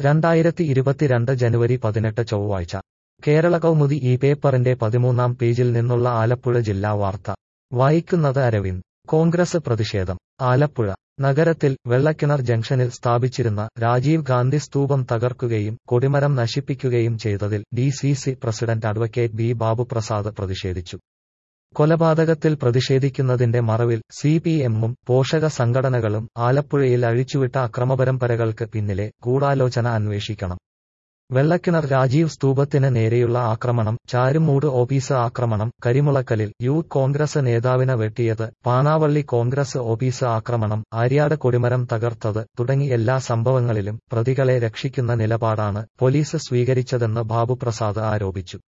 രണ്ടായിരത്തി ഇരുപത്തിരണ്ട് ജനുവരി പതിനെട്ട് ചൊവ്വാഴ്ച കേരള കൗമുദി ഈ പേപ്പറിന്റെ പതിമൂന്നാം പേജിൽ നിന്നുള്ള ആലപ്പുഴ ജില്ലാ വാർത്ത വായിക്കുന്നത് അരവിന്ദ് കോൺഗ്രസ് പ്രതിഷേധം ആലപ്പുഴ നഗരത്തിൽ വെള്ളക്കിണർ ജംഗ്ഷനിൽ സ്ഥാപിച്ചിരുന്ന രാജീവ് ഗാന്ധി സ്തൂപം തകർക്കുകയും കൊടിമരം നശിപ്പിക്കുകയും ചെയ്തതിൽ D C C president advocate B Babuprasad പ്രതിഷേധിച്ചു കൊലപാതകത്തിൽ പ്രതിഷേധിക്കുന്നതിന്റെ മറവിൽ സി പി എമ്മും പോഷക സംഘടനകളും ആലപ്പുഴയിൽ അഴിച്ചുവിട്ട അക്രമപരമ്പരകൾക്ക് പിന്നിലെ ഗൂഢാലോചന അന്വേഷിക്കണം വെള്ളക്കിണർ രാജീവ് സ്തൂപത്തിന് നേരെയുള്ള ആക്രമണം ചാരുമൂട് ഓഫീസ് ആക്രമണം കരിമുളക്കലിൽ യൂത്ത് കോൺഗ്രസ് നേതാവിനെ വെട്ടിയത് പാണാവള്ളി കോൺഗ്രസ് ഓഫീസ് ആക്രമണം ആര്യാട് കൊടിമരം തകർത്തത് തുടങ്ങി എല്ലാ സംഭവങ്ങളിലും പ്രതികളെ രക്ഷിക്കുന്ന നിലപാടാണ് പോലീസ് സ്വീകരിച്ചതെന്ന് ബാബുപ്രസാദ് ആരോപിച്ചു